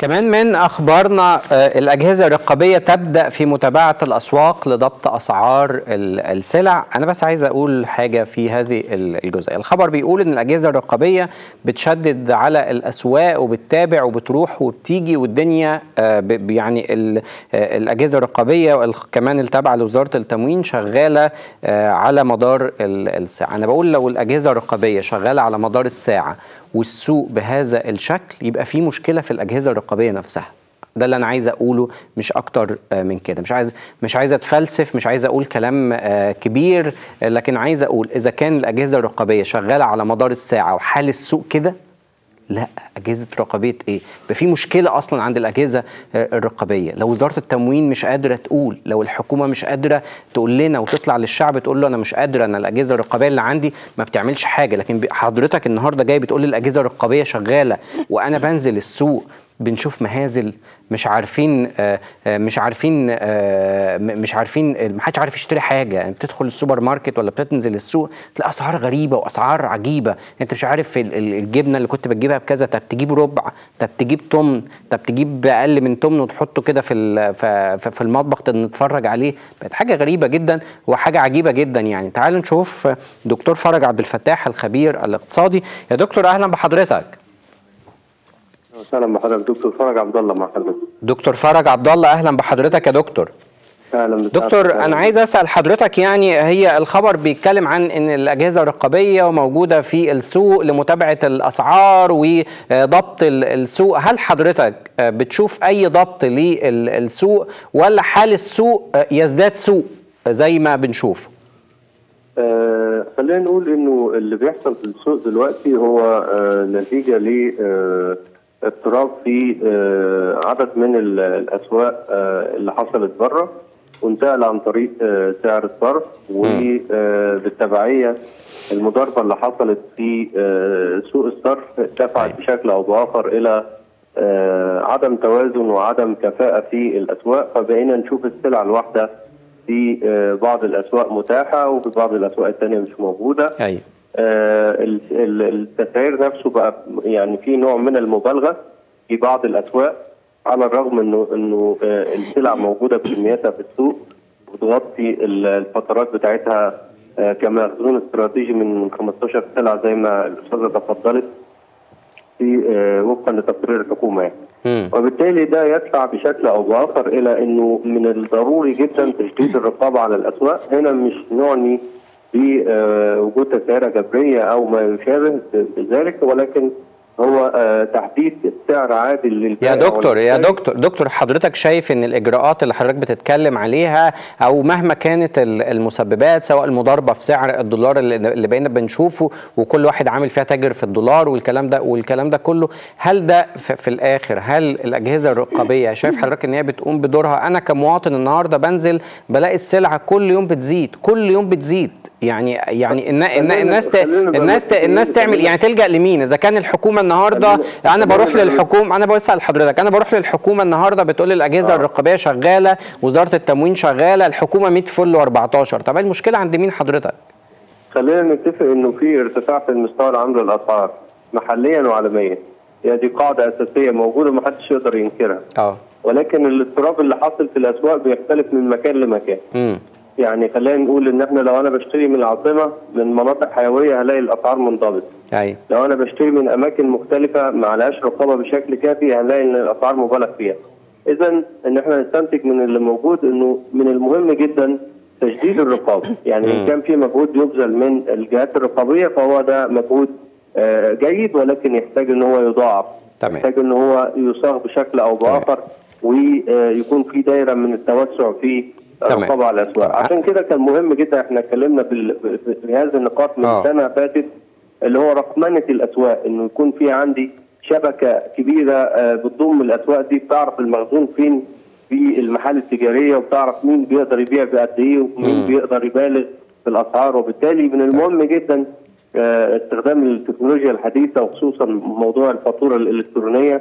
كمان من اخبارنا آه، الاجهزه الرقابيه تبدا في متابعه الاسواق لضبط اسعار ال- السلع انا بس عايز اقول حاجه في هذه ال- الجزئيه الخبر بيقول ان الاجهزه الرقابيه بتشدد على الاسواق وبتتابع وبتروح وبتيجي والدنيا آه، ب- ب- يعني ال- آه، الاجهزه الرقابيه وال- كمان التابعه لوزاره التموين شغاله آه، على مدار ال- الساعه انا بقول لو الاجهزه الرقابيه شغاله على مدار الساعه والسوق بهذا الشكل يبقى في مشكله في الاجهزه الرقابيه نفسها ده اللي انا عايز اقوله مش اكتر آه، من كده مش عايز مش عايز اتفلسف مش عايز اقول كلام آه، كبير آه، لكن عايز اقول اذا كان الاجهزه الرقابيه شغاله على مدار الساعه وحال السوق كده لا اجهزه رقابيه ايه يبقى في مشكله اصلا عند الاجهزه آه، الرقابيه لو وزاره التموين مش قادره تقول لو الحكومه مش قادره تقول لنا وتطلع للشعب تقول له انا مش قادره انا الاجهزه الرقابيه اللي عندي ما بتعملش حاجه لكن ب- حضرتك النهارده جاي بتقول لي الاجهزه الرقابيه شغاله وانا بنزل السوق بنشوف مهازل مش عارفين آه، آه، مش عارفين آه، م- مش عارفين ما حدش عارف يشتري حاجه يعني بتدخل السوبر ماركت ولا بتنزل السوق تلاقي اسعار غريبه واسعار عجيبه انت مش عارف ال- ال- الجبنه اللي كنت بتجيبها بكذا طب تجيب ربع طب تجيب تمن طب تجيب اقل من تمن وتحطه كده في ال- ف- ف- في المطبخ نتفرج عليه بقت حاجه غريبه جدا وحاجه عجيبه جدا يعني تعالوا نشوف دكتور فرج عبد الفتاح الخبير الاقتصادي يا دكتور اهلا بحضرتك وسهلا بحضرتك دكتور فرج عبد الله مع حضرتك دكتور فرج عبد الله اهلا بحضرتك يا دكتور اهلا بسعادتك. دكتور انا عايز اسال حضرتك يعني هي الخبر بيتكلم عن ان الاجهزه الرقابيه وموجوده في السوق لمتابعه الاسعار وضبط ال- السوق هل حضرتك بتشوف اي ضبط للسوق ولا حال السوق يزداد سوء زي ما بنشوف آه خلينا نقول انه اللي بيحصل في السوق دلوقتي هو آه نتيجه ل آه اضطراب في آه عدد من ال- الاسواق آه اللي حصلت بره وانتقل عن طريق آه سعر الصرف وبالتبعيه المضاربه اللي حصلت في آه سوق الصرف دفعت بشكل او باخر الى آه عدم توازن وعدم كفاءه في الاسواق فبقينا نشوف السلع الواحده في آه، بعض الاسواق متاحه وفي بعض الاسواق الثانيه مش موجوده ايوه آه، ال- ال- التسعير نفسه بقى يعني في نوع من المبالغه في بعض الاسواق على الرغم انه انه آه، السلع موجوده بكمياتها في السوق وتغطي ال- الفترات بتاعتها آه، كمخزون استراتيجي من من 15 سلعه زي ما الاستاذه تفضلت في آه، وفقا لتقرير الحكومه يعني. مم. وبالتالي ده يدفع بشكل او باخر الى انه من الضروري جدا تشديد الرقابه على الاسواق هنا مش نعني بوجود تسعيره جبريه او ما يشابه ذلك ولكن هو آه، تحديد سعر عادل للبائع يا دكتور يا والمشتري. دكتور دكتور حضرتك شايف ان الاجراءات اللي حضرتك بتتكلم عليها او مهما كانت ال- المسببات سواء المضاربه في سعر الدولار اللي اللي بقينا بنشوفه وكل واحد عامل فيها تاجر في الدولار والكلام ده والكلام ده كله هل ده في, في الاخر هل الاجهزه الرقابيه شايف حضرتك ان هي بتقوم بدورها انا كمواطن النهارده بنزل بلاقي السلعه كل يوم بتزيد كل يوم بتزيد يعني يعني النا- النا- خلينا- الناس ت- خلينا نبقى الناس ت- متفقين- الناس تعمل يعني تلجا لمين اذا كان الحكومه النهارده خلينا- انا بروح خلينا نبقى- للحكومه انا بسال حضرتك انا بروح للحكومه النهارده بتقول لي الاجهزه آه. الرقابيه شغاله وزاره التموين شغاله الحكومه 100 فل و14 طب المشكله عند مين حضرتك خلينا نتفق انه في ارتفاع في المستوى العام للاسعار محليا وعالميا يعني دي قاعده اساسيه موجوده ما حدش يقدر ينكرها اه ولكن الاضطراب اللي حاصل في الاسواق بيختلف من مكان لمكان امم يعني خلينا نقول ان احنا لو انا بشتري من العاصمه من مناطق حيويه هلاقي الاسعار منضبطه ايوه لو انا بشتري من اماكن مختلفه ما عليهاش رقابه بشكل كافي هنلاقي ان الاسعار مبالغ فيها اذا ان احنا نستنتج من اللي موجود انه من المهم جدا تشديد الرقابه يعني ان كان في مجهود يبذل من الجهات الرقابيه فهو ده مجهود آه، جيد ولكن يحتاج ان هو يضاعف تمام. يحتاج ان هو يصاغ بشكل او باخر ويكون في دايره من التوسع في تمام. الرقابه على الاسواق تمام. عشان كده كان مهم جدا احنا اتكلمنا بال- في هذه النقاط من آه. سنه فاتت اللي هو رقمنه الاسواق انه يكون في عندي شبكه كبيره آه، بتضم الاسواق دي بتعرف المخزون فين في المحال التجاريه وبتعرف مين بيقدر يبيع بقد ايه ومين مم. بيقدر يبالغ في الاسعار وبالتالي من المهم جدا آه، استخدام التكنولوجيا الحديثه وخصوصا موضوع الفاتوره الالكترونيه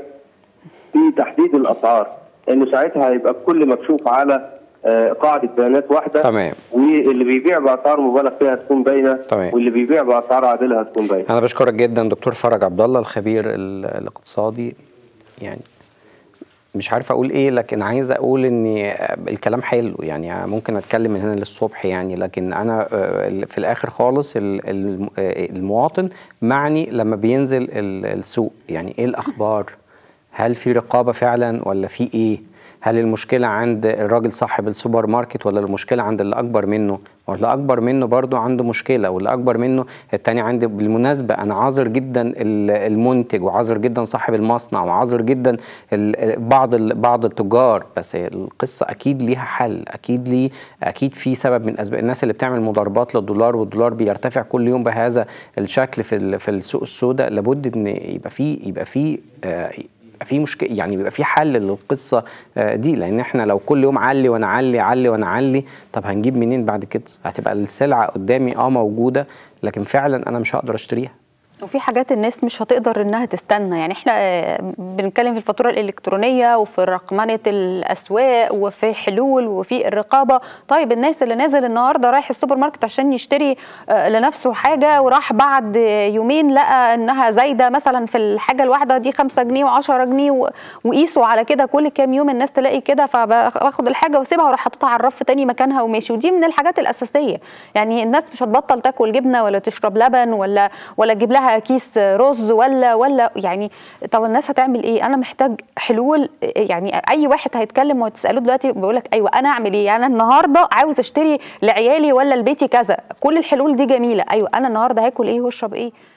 في تحديد الاسعار لانه ساعتها هيبقى الكل مكشوف على آه، قاعده بيانات واحده تمام. واللي بيبيع باسعار مبالغ فيها هتكون باينه تمام. واللي بيبيع باسعار عادله هتكون باينه انا بشكرك جدا دكتور فرج عبد الله الخبير ال- الاقتصادي يعني مش عارف اقول ايه لكن عايز اقول ان الكلام حلو يعني ممكن اتكلم من هنا للصبح يعني لكن انا في الاخر خالص المواطن معني لما بينزل السوق يعني ايه الاخبار هل في رقابه فعلا ولا في ايه هل المشكله عند الراجل صاحب السوبر ماركت ولا المشكله عند اللي اكبر منه واللي اكبر منه برضه عنده مشكله واللي اكبر منه التاني عنده بالمناسبه انا عاذر جدا المنتج وعاذر جدا صاحب المصنع وعاذر جدا بعض بعض التجار بس القصه اكيد ليها حل اكيد ليه اكيد في سبب من اسباب الناس اللي بتعمل مضاربات للدولار والدولار بيرتفع كل يوم بهذا الشكل في في السوق السوداء لابد ان يبقى في يبقى في في مشكله يعني بيبقى في حل للقصه دي لان احنا لو كل يوم علي وانا علي علي وانا علي طب هنجيب منين بعد كده هتبقى السلعه قدامي اه موجوده لكن فعلا انا مش هقدر اشتريها وفي حاجات الناس مش هتقدر انها تستنى يعني احنا بنتكلم في الفاتوره الالكترونيه وفي رقمنه الاسواق وفي حلول وفي الرقابه طيب الناس اللي نازل النهارده رايح السوبر ماركت عشان يشتري لنفسه حاجه وراح بعد يومين لقى انها زايده مثلا في الحاجه الواحده دي 5 جنيه و10 جنيه وقيسوا على كده كل كام يوم الناس تلاقي كده فباخد الحاجه واسيبها واروح حاططها على الرف تاني مكانها وماشي ودي من الحاجات الاساسيه يعني الناس مش هتبطل تاكل جبنه ولا تشرب لبن ولا ولا تجيب لها كيس رز ولا ولا يعني طب الناس هتعمل ايه انا محتاج حلول يعني اي واحد هيتكلم وتساله دلوقتي بيقول لك ايوه انا اعمل ايه يعني انا النهارده عاوز اشتري لعيالي ولا لبيتي كذا كل الحلول دي جميله ايوه انا النهارده هاكل ايه واشرب ايه